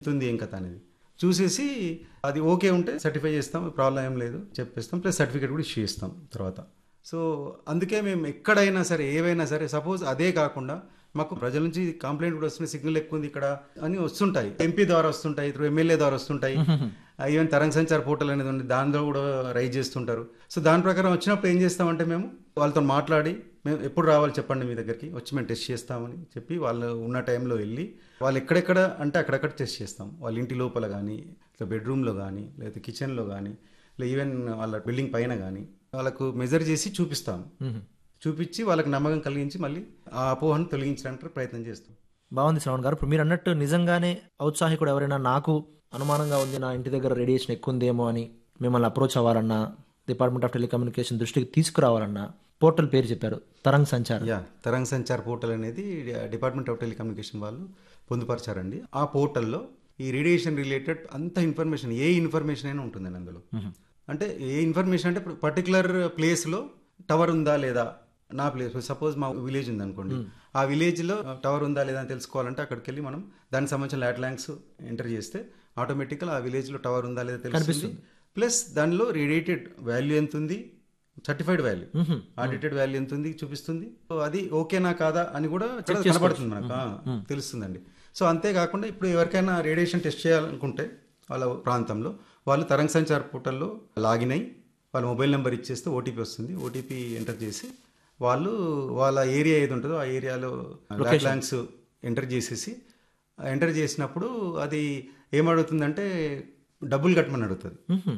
ఉంది ఏం కథ అనేది చూసేసి అది ఓకే ఉంటే సర్టిఫై చేస్తాం ప్రాబ్లం ఏం లేదు చెప్పేస్తాం ప్లస్ సర్టిఫికేట్ కూడా ఇష్యూ చేస్తాం తర్వాత సో అందుకే మేము ఎక్కడైనా సరే ఏవైనా సరే సపోజ్ అదే కాకుండా మాకు ప్రజల నుంచి కంప్లైంట్ కూడా వస్తుంది సిగ్నల్ ఎక్కువ ఉంది ఇక్కడ అని వస్తుంటాయి ఎంపీ ద్వారా వస్తుంటాయి త్రూ ఎమ్మెల్యే ద్వారా వస్తుంటాయి ఈవెన్ తరంగ సంచార్ పోర్టల్ అనేది ఉంది దానిలో కూడా రైజ్ చేస్తుంటారు సో దాని ప్రకారం వచ్చినప్పుడు ఏం చేస్తామంటే మేము వాళ్ళతో మాట్లాడి మేము ఎప్పుడు రావాలి చెప్పండి మీ దగ్గరికి వచ్చి మేము టెస్ట్ చేస్తామని చెప్పి వాళ్ళు ఉన్న టైంలో వెళ్ళి వాళ్ళు ఎక్కడెక్కడ అంటే అక్కడక్కడ టెస్ట్ చేస్తాం వాళ్ళ ఇంటి లోపల కానీ లేదా బెడ్రూమ్లో కానీ లేదా కిచెన్లో కానీ లేదా ఈవెన్ వాళ్ళ బిల్డింగ్ పైన కానీ వాళ్ళకు మెజర్ చేసి చూపిస్తాం చూపించి వాళ్ళకి నమ్మకం కలిగించి మళ్ళీ ఆ అపోహను తొలగించడానికి ప్రయత్నం చేస్తాం బాగుంది శ్రవణ్ గారు ఇప్పుడు మీరు అన్నట్టు నిజంగానే ఔత్సాహికుడు ఎవరైనా నాకు అనుమానంగా ఉంది నా ఇంటి దగ్గర రేడియేషన్ ఎక్కువ ఉందేమో అని మిమ్మల్ని అప్రోచ్ అవ్వాలన్నా డిపార్ట్మెంట్ ఆఫ్ టెలికమ్యూనికేషన్ దృష్టికి తీసుకురావాలన్నా పోర్టల్ పేరు చెప్పారు తరంగ్ సంచార్ యా తరంగ్ సంచార్ పోర్టల్ అనేది డిపార్ట్మెంట్ ఆఫ్ టెలికమ్యూనికేషన్ వాళ్ళు పొందుపరిచారండి ఆ పోర్టల్లో ఈ రేడియేషన్ రిలేటెడ్ అంత ఇన్ఫర్మేషన్ ఏ ఇన్ఫర్మేషన్ అయినా ఉంటుందండి అందులో అంటే ఏ ఇన్ఫర్మేషన్ అంటే పర్టికులర్ ప్లేస్లో టవర్ ఉందా లేదా నా ప్లేస్ సపోజ్ మా విలేజ్ ఉంది అనుకోండి ఆ విలేజ్లో టవర్ ఉందా లేదా అని తెలుసుకోవాలంటే అక్కడికి వెళ్ళి మనం దానికి సంబంధించిన ల్యాట్ ల్యాంక్స్ ఎంటర్ చేస్తే ఆటోమేటిక్గా ఆ విలేజ్లో టవర్ ఉందా లేదా తెలుస్తుంది ప్లస్ దానిలో రేడియేటెడ్ వాల్యూ ఎంత ఉంది సర్టిఫైడ్ వాల్యూ ఆడిటెడ్ వాల్యూ ఎంత ఉంది చూపిస్తుంది సో అది ఓకేనా కాదా అని కూడా ఇక్కడ కనబడుతుంది మనకు ఆ, తెలుస్తుందండి సో అంతేకాకుండా ఇప్పుడు ఎవరికైనా రేడియేషన్ టెస్ట్ చేయాలనుకుంటే వాళ్ళ ప్రాంతంలో వాళ్ళు తరంగ సంచార్ పోర్టల్లో లాగిన్ అయ్యి వాళ్ళ మొబైల్ నెంబర్ ఇచ్చేస్తే ఓటీపీ వస్తుంది ఓటీపీ ఎంటర్ చేసి వాళ్ళు వాళ్ళ ఏరియా ఏది ఉంటుందో ఆ ఏరియాలో ల్యాంక్స్ ఎంటర్ చేసేసి ఎంటర్ చేసినప్పుడు అది ఏమడుగుతుందంటే డబ్బులు కట్టమని అడుగుతుంది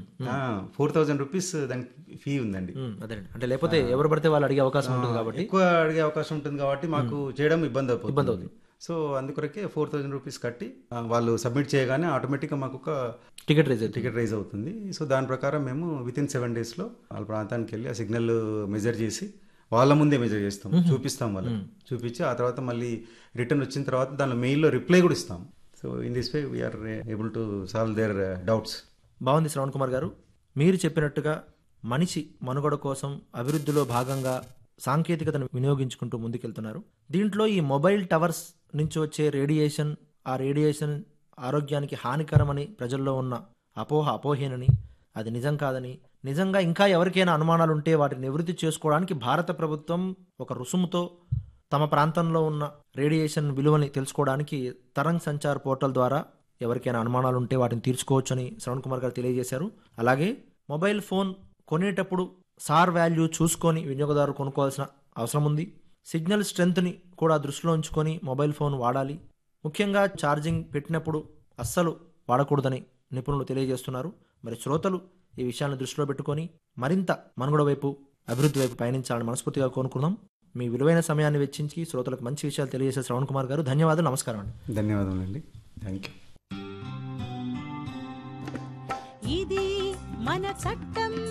ఫోర్ థౌజండ్ రూపీస్ దానికి ఫీ ఉందండి అదే అంటే లేకపోతే ఎవరు పడితే వాళ్ళు అడిగే అవకాశం ఉంటుంది కాబట్టి ఎక్కువ అడిగే అవకాశం ఉంటుంది కాబట్టి మాకు చేయడం ఇబ్బంది అవుతుంది ఇబ్బంది అవుతుంది సో అందుకొరకే ఫోర్ థౌజండ్ రూపీస్ కట్టి ఆ, వాళ్ళు సబ్మిట్ చేయగానే ఆటోమేటిక్గా మాకు ఒక టికెట్ రేజ్ అవుతుంది టికెట్ రైజ్ అవుతుంది సో దాని ప్రకారం మేము విత్ ఇన్ సెవెన్ డేస్లో వాళ్ళ ప్రాంతానికి వెళ్ళి ఆ సిగ్నల్ మెజర్ చేసి వాళ్ళ ముందే మెజర్ చేస్తాం చూపిస్తాం వాళ్ళకి చూపించి ఆ తర్వాత మళ్ళీ రిటర్న్ వచ్చిన తర్వాత దానిలో మెయిల్లో రిప్లై కూడా ఇస్తాం so in this way we are able to solve their doubts బాగుంది శ్రవణ్ కుమార్ గారు మీరు చెప్పినట్టుగా మనిషి మనుగడ కోసం అభివృద్ధిలో భాగంగా సాంకేతికతను వినియోగించుకుంటూ ముందుకెళ్తున్నారు దీంట్లో ఈ మొబైల్ టవర్స్ నుంచి వచ్చే రేడియేషన్ ఆ రేడియేషన్ ఆరోగ్యానికి హానికరమని ప్రజల్లో ఉన్న అపోహ అపోహేనని అది నిజం కాదని నిజంగా ఇంకా ఎవరికైనా అనుమానాలు ఉంటే వాటిని నివృత్తి చేసుకోవడానికి భారత ప్రభుత్వం ఒక రుసుముతో తమ ప్రాంతంలో ఉన్న రేడియేషన్ విలువని తెలుసుకోవడానికి తరంగ్ సంచార్ పోర్టల్ ద్వారా ఎవరికైనా అనుమానాలు ఉంటే వాటిని తీర్చుకోవచ్చని శ్రవణ్ కుమార్ గారు తెలియజేశారు అలాగే మొబైల్ ఫోన్ కొనేటప్పుడు సార్ వాల్యూ చూసుకొని వినియోగదారు కొనుక్కోవాల్సిన అవసరం ఉంది సిగ్నల్ స్ట్రెంగ్త్ని కూడా దృష్టిలో ఉంచుకొని మొబైల్ ఫోన్ వాడాలి ముఖ్యంగా ఛార్జింగ్ పెట్టినప్పుడు అస్సలు వాడకూడదని నిపుణులు తెలియజేస్తున్నారు మరి శ్రోతలు ఈ విషయాన్ని దృష్టిలో పెట్టుకొని మరింత మనుగడ వైపు అభివృద్ధి వైపు పయనించాలని మనస్ఫూర్తిగా కోరుకుందాం మీ విలువైన సమయాన్ని వెచ్చించి శ్రోతలకు మంచి విషయాలు తెలియజేసే శ్రవణ్ కుమార్ గారు ధన్యవాదాలు నమస్కారం అండి ధన్యవాదములండి థ్యాంక్ యూ ఇది మన చట్టం